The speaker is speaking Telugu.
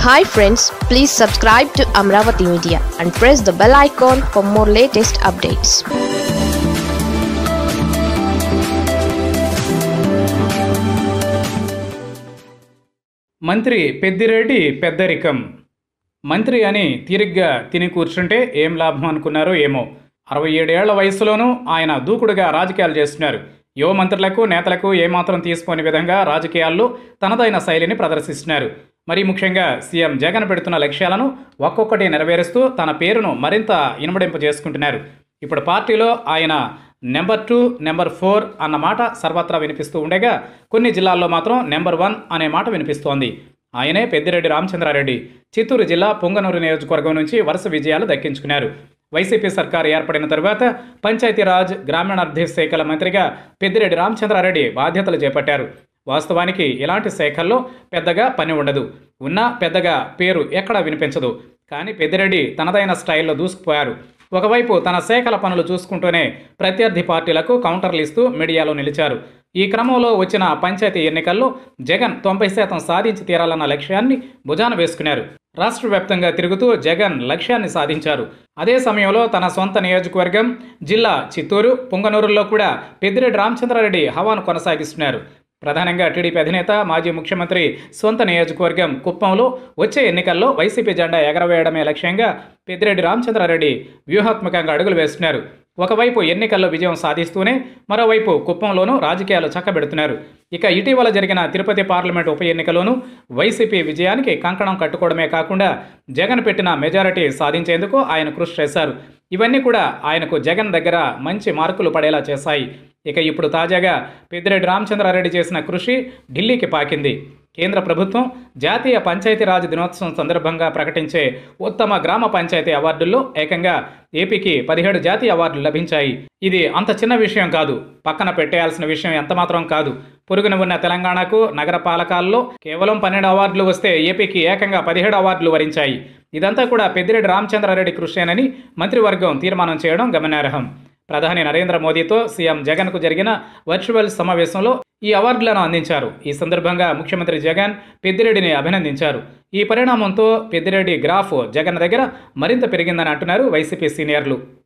hi friends please subscribe to Amaravati media and press the bell icon for more latest updates మంత్రి పెద్దిరెడ్డి పెద్దరికం మంత్రి అని తిరిగ్గా తిని కూర్చుంటే ఏం లాభం అనుకున్నారో ఏమో అరవై ఏడేళ్ల వయసులోనూ ఆయన దూకుడుగా రాజకీయాలు చేస్తున్నారు యువ మంత్రులకు నేతలకు ఏమాత్రం తీసుకోని విధంగా రాజకీయాల్లో తనదైన శైలిని ప్రదర్శిస్తున్నారు మరి ముఖ్యంగా సీఎం జగన్ పెడుతున్న లక్ష్యాలను ఒక్కొక్కటి నెరవేరుస్తూ తన పేరును మరింత ఇనుమడింపు చేసుకుంటున్నారు ఇప్పుడు పార్టీలో ఆయన నెంబర్ టూ నెంబర్ ఫోర్ అన్న మాట సర్వత్రా వినిపిస్తూ ఉండగా కొన్ని జిల్లాల్లో మాత్రం నెంబర్ వన్ అనే మాట వినిపిస్తోంది ఆయనే పెద్దిరెడ్డి రామచంద్రారెడ్డి చిత్తూరు జిల్లా పొంగనూరు నియోజకవర్గం నుంచి వరుస విజయాలు దక్కించుకున్నారు వైసీపీ సర్కారు ఏర్పడిన తరువాత పంచాయతీరాజ్ గ్రామీణాభివృద్ధి శాఖల మంత్రిగా పెద్దిరెడ్డి రామచంద్రారెడ్డి బాధ్యతలు చేపట్టారు వాస్తవానికి ఇలాంటి శాఖల్లో పెద్దగా పని ఉండదు ఉన్నా పెద్దగా పేరు ఎక్కడా వినిపించదు కానీ పెద్దిరెడ్డి తనదైన స్టైల్లో దూసుకుపోయారు ఒకవైపు తన శాఖల పనులు చూసుకుంటూనే ప్రత్యర్థి పార్టీలకు కౌంటర్లు ఇస్తూ మీడియాలో నిలిచారు ఈ క్రమంలో వచ్చిన పంచాయతీ ఎన్నికల్లో జగన్ తొంభై శాతం సాధించి తీరాలన్న లక్ష్యాన్ని భుజాన వేసుకున్నారు రాష్ట్ర వ్యాప్తంగా తిరుగుతూ జగన్ లక్ష్యాన్ని సాధించారు అదే సమయంలో తన సొంత నియోజకవర్గం జిల్లా చిత్తూరు పొంగనూరులో కూడా పెద్దిరెడ్డి రామచంద్రారెడ్డి హవాను కొనసాగిస్తున్నారు ప్రధానంగా టీడీపీ అధినేత మాజీ ముఖ్యమంత్రి సొంత నియోజకవర్గం కుప్పంలో వచ్చే ఎన్నికల్లో వైసీపీ జెండా ఎగరవేయడమే లక్ష్యంగా పెద్దిరెడ్డి రామచంద్రారెడ్డి వ్యూహాత్మకంగా అడుగులు వేస్తున్నారు ఒకవైపు ఎన్నికల్లో విజయం సాధిస్తూనే మరోవైపు కుప్పంలోనూ రాజకీయాలు చక్కబెడుతున్నారు ఇక ఇటీవల జరిగిన తిరుపతి పార్లమెంట్ ఉప ఎన్నికలోనూ వైసీపీ విజయానికి కంకణం కట్టుకోవడమే కాకుండా జగన్ పెట్టిన మెజారిటీ సాధించేందుకు ఆయన కృషి చేశారు ఇవన్నీ కూడా ఆయనకు జగన్ దగ్గర మంచి మార్కులు పడేలా చేశాయి ఇక ఇప్పుడు తాజాగా పెద్దిరెడ్డి రామచంద్రారెడ్డి చేసిన కృషి ఢిల్లీకి పాకింది కేంద్ర ప్రభుత్వం జాతీయ పంచాయతీరాజ్ దినోత్సవం సందర్భంగా ప్రకటించే ఉత్తమ గ్రామ పంచాయతీ అవార్డుల్లో ఏకంగా ఏపీకి పదిహేడు జాతీయ అవార్డులు లభించాయి ఇది అంత చిన్న విషయం కాదు పక్కన పెట్టేయాల్సిన విషయం ఎంతమాత్రం కాదు పొరుగున ఉన్న తెలంగాణకు నగర పాలకాల్లో కేవలం పన్నెండు అవార్డులు వస్తే ఏపీకి ఏకంగా పదిహేడు అవార్డులు వరించాయి ఇదంతా కూడా పెద్దిరెడ్డి రామచంద్రారెడ్డి కృషేనని మంత్రివర్గం తీర్మానం చేయడం గమనార్హం ప్రధాని నరేంద్ర మోదీతో సీఎం జగన్కు జరిగిన వర్చువల్ సమావేశంలో ఈ అవార్డులను అందించారు ఈ సందర్భంగా ముఖ్యమంత్రి జగన్ పెద్దిరెడ్డిని అభినందించారు ఈ పరిణామంతో పెద్దిరెడ్డి గ్రాఫ్ జగన్ దగ్గర మరింత పెరిగిందని అంటున్నారు వైసీపీ సీనియర్లు